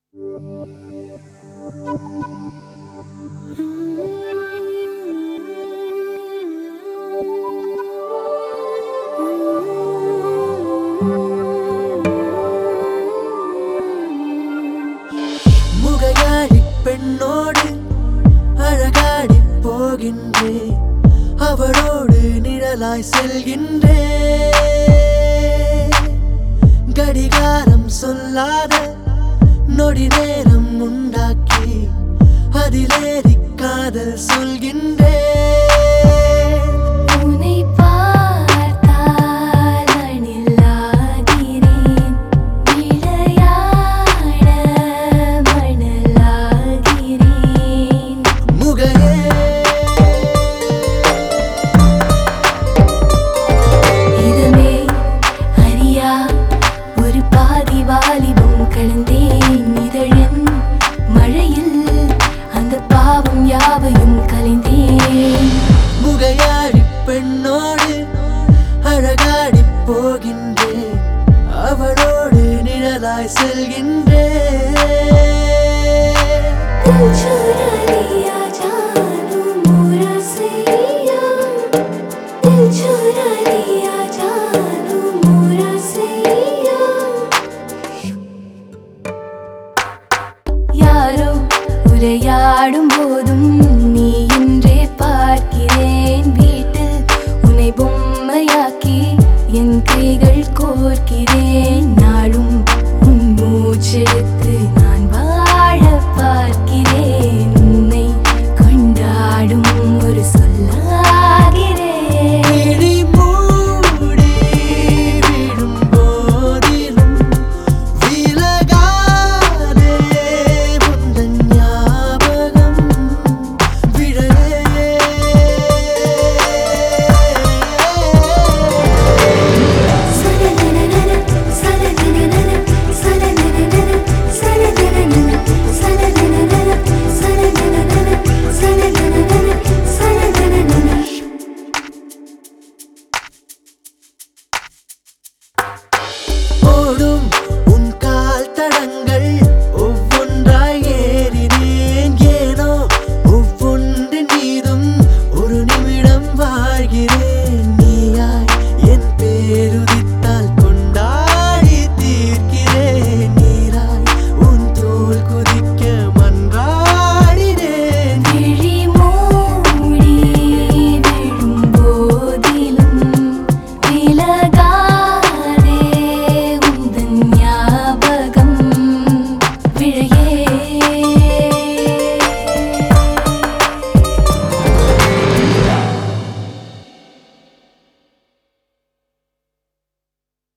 முகையாடி பெண்ணோடு அழகாடி போகின்றேன் அவளோடு நிழலாய் செல்கின்றேன் கடிகாரம் சொல்லாத நொடி நேரம் உண்டாக்கி அதிலேறி காதல் சொல்கின்றேன் உன்னை பார்த்தால் அணிலாகிறேன் விளையாட மணலாகிறேன் முகையே இதுமே அறியா ஒரு பாதி வாலிபம் கலந்தேன் இதழின் மழையில் அந்த பாவம் யாவையும் கலைந்தேன் முகையாடி பெண்ணோடு அழகாடி போகின்றேன் அவளோடு நிழலாய் செல்கின்றேன் दिल चुरा लिया जानू मोरा सैया दिल चुरा लिया जानू मोरा सैया யாரோ உரையாடும் போதும்